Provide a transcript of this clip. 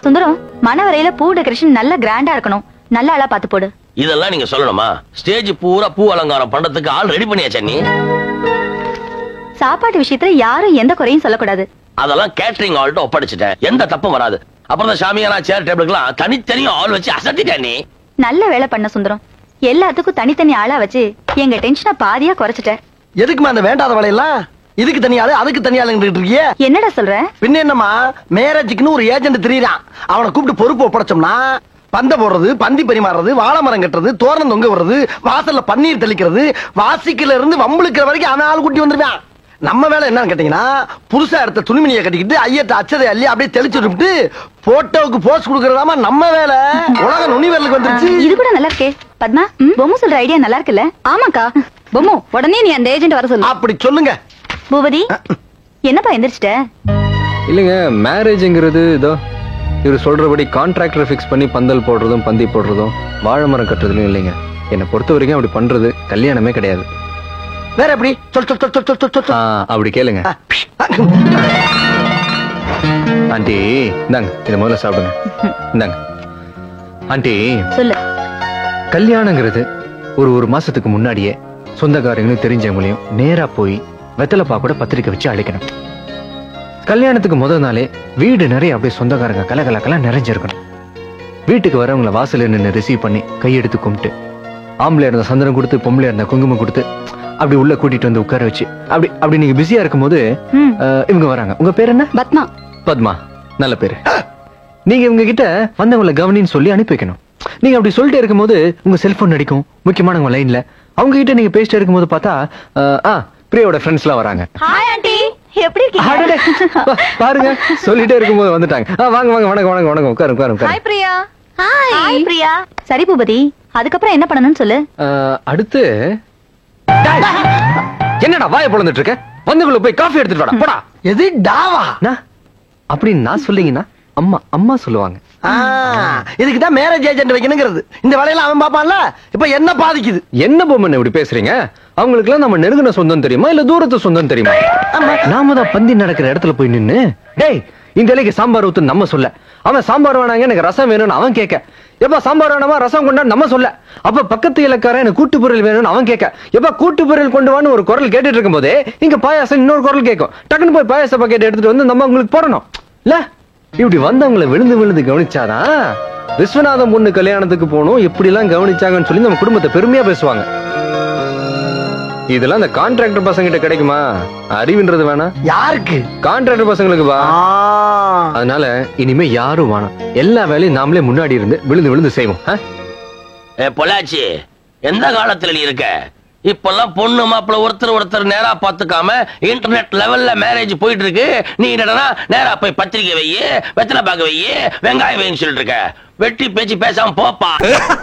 சுந்தரம் மணவரையில பூ டெக்கரேஷன் நல்ல கிராண்டா இருக்கணும் நல்ல ஆளா பாத்து போடு இதெல்லாம் நீங்க சொல்லணுமா ஸ்டேஜ் பூரா பூ அலங்காரம் பண்றதுக்கு ஆள் ரெடி பண்ணியாச்சா நீ சாப்பாட்டு விஷயத்துல யாரும் எந்த குறையும் சொல்லக்கூடாது அதெல்லாம் கேட்டரிங் ஆள்கிட்ட ஒப்படைச்சிட்டேன் எந்த தப்பும் வராது அப்புறம் தான் சாமியானா சேர் டேபிளுக்குலாம் தனித்தனியும் ஆள் வச்சு அசத்திட்டேன் நீ நல்ல வேலை பண்ண சுந்தரம் எல்லாத்துக்கும் தனித்தனி ஆளா வச்சு எங்க டென்ஷனை பாதியா குறைச்சிட்ட எதுக்குமா அந்த வேண்டாத வேலையெல்லாம் இதுக்கு தனியாளு அதுக்கு தனியாளுங்கிட்டு இருக்கியே என்னடா சொல்ற பின்ன என்னம்மா மேரேஜுக்குன்னு ஒரு ஏஜென்ட் திரியறான் அவனை கூப்பிட்டு பொறுப்பு ஒப்படைச்சோம்னா பந்த போடுறது பந்தி பரிமாறுறது வாழை மரம் கட்டுறது தோரணம் தொங்க விடுறது வாசல்ல பன்னீர் தெளிக்கிறது வாசிக்கல இருந்து வம்புழுக்கிற வரைக்கும் அவன் ஆள் கூட்டி வந்துருவான் நம்ம வேலை என்னன்னு கேட்டீங்கன்னா புதுசா எடுத்த துணிமணியை கட்டிக்கிட்டு ஐயத்தை அச்சதை அள்ளி அப்படியே தெளிச்சு விட்டு போட்டோவுக்கு போஸ்ட் கொடுக்கறதாமா நம்ம வேலை உலக நுனிவரலுக்கு வந்துருச்சு இது கூட நல்லா இருக்கே பத்மா பொம்மு சொல்ற ஐடியா நல்லா இருக்குல்ல ஆமாக்கா பொம்மு உடனே நீ அந்த ஏஜென்ட் வர சொல்லு அப்படி சொல்லுங்க பூபதி என்னப்பா எந்திரிச்சிட்ட இல்லைங்க மேரேஜ்ங்கிறது இதோ இவர் சொல்றபடி கான்ட்ராக்டரை ஃபிக்ஸ் பண்ணி பந்தல் போடுறதும் பந்தி போடுறதும் வாழை மரம் கட்டுறதுலையும் இல்லைங்க என்னை பொறுத்த வரைக்கும் அப்படி பண்றது கல்யாணமே கிடையாது வேற எப்படி சொல் சொல் சொல் சொல் சொல் சொல் சொல் ஆ, அப்படி கேளுங்க ஆண்டி இந்தாங்க இதை முதல்ல சாப்பிடுங்க இந்தாங்க ஆண்டி சொல்லு கல்யாணங்கிறது ஒரு ஒரு மாசத்துக்கு முன்னாடியே சொந்தக்காரங்களும் தெரிஞ்சவங்களையும் நேரா போய் வெத்தலைப்பா கூட பத்திரிக்கை வச்சு அழைக்கணும் கல்யாணத்துக்கு முதல் நாளே வீடு நிறைய அப்படியே சொந்தக்காரங்க கலகலக்கெல்லாம் நிறைஞ்சிருக்கணும் வீட்டுக்கு வரவங்கள வாசல்ல நின்று ரிசீவ் பண்ணி கையெடுத்து கும்பிட்டு ஆம்பளை இருந்த சந்தனம் கொடுத்து பொம்பளை இருந்த குங்குமம் கொடுத்து அப்படி உள்ள கூட்டிட்டு வந்து உட்கார வச்சு அப்படி அப்படி நீங்க பிஸியா இருக்கும்போது ம். அஹ், இவங்க வராங்க உங்க பேர் என்ன பத்மா பத்மா நல்ல பேரு நீங்க இவங்க கிட்ட வந்தவங்களை கவனின்னு சொல்லி அனுப்பி வைக்கணும் நீங்க அப்படி சொல்லிட்டே இருக்கும்போது உங்க செல்போன் அடிக்கும் முக்கியமானவங்க லைன்ல அவங்க கிட்ட நீங்க பேசிட்டே இருக்கும்போது பார்த்தா அஹ், ஆ பிரியாவோட ஃப்ரெண்ட்ஸ் எல்லாம் வராங்க ஹாய் ஆண்டி எப்படி அடடே, பா- பாருங்க சொல்லிட்டே இருக்கும்போது வந்துட்டாங்க ஆ, வாங்க வாங்க வணக்கம் வணக்கம் வணக்கம் உட்காரு உட்காரு உட்காரு பிரியா ஹாய் ஹாய் பிரியா சரி பூபதி அதுக்கப்புறம் என்ன பண்ணணும்னு சொல்லு அஹ், அடுத்து டேய், என்னடா வாயை பொழந்துட்டு இருக்க வந்துக்குள்ள போய் காஃபி எடுத்துட்டு வாடா போடா எது டாவா நான் அப்படின்னு நான் சொல்லிங்கன்னா அம்மா அம்மா சொல்லுவாங்க ஆ, இதுக்குதான் மேரேஜ் ஏஜென்ட் வைக்கணுங்கிறது இந்த வேலையெல்லாம் அவன் பாப்பான்ல இப்ப என்ன பாதிக்குது என்ன பொம்மன் இப்படி பேசுறீங்க அவங்களுக்குலாம் நம்ம நெருங்கின சொந்தம் தெரியுமா இல்ல தூரத்து சொந்தம் தெரியுமா நாம தான் பந்தி நடக்கிற இடத்துல போய் நின்னு டேய் இந்த இலைக்கு சாம்பார் ஊத்து நம்ம சொல்ல அவன் சாம்பார் வேணாங்க எனக்கு ரசம் வேணும்னு அவன் கேட்க எப்பா சாம்பார் வேணாமா ரசம் கொண்டா நம்ம சொல்ல அப்ப பக்கத்து இலக்காரன் எனக்கு கூட்டு பொருள் வேணும்னு அவன் கேட்க எப்பா கூட்டு பொருள் கொண்டு வான்னு ஒரு குரல் கேட்டுட்டு இருக்கும் போதே இங்க பாயாசம் இன்னொரு குரல் கேட்கும் டக்குன்னு போய் பாயாச பாக்கெட் எடுத்துட்டு வந்து நம்ம உங்களுக்கு போடணும் இல்ல இப்படி வந்தவங்கள விழுந்து விழுந்து கவனிச்சாதான் விஸ்வநாதம் பொண்ணு கல்யாணத்துக்கு போகணும் எப்படி எல்லாம் கவனிச்சாங்கன்னு சொல்லி நம்ம குடும்பத்தை பெருமையா பேசுவாங்க இதெல்லாம் இந்த கான்ட்ராக்டர் பசங்க கிட்ட கிடைக்குமா அறிவுன்றது வேணாம் யாருக்கு கான்ட்ராக்டர் பசங்களுக்கு வா ஆ. அதனால இனிமே யாரும் வேணாம் எல்லா வேலையும் நாமளே முன்னாடி இருந்து விழுந்து விழுந்து செய்வோம் ஆ? ஏ பொள்ளாச்சி எந்த காலத்துல நீ இருக்க இப்பெல்லாம் பொண்ணு மாப்பிள்ள ஒருத்தர் ஒருத்தர் நேரா பாத்துக்காம இன்டர்நெட் லெவல்ல மேரேஜ் போயிட்டு இருக்கு நீ என்னடா நேரா போய் பத்திரிக்கை வையி வெத்தலை பாக்க வையி வெங்காயம் வைன்னு சொல்லிட்டு இருக்க வெட்டி பேச்சு பேசாம போப்பா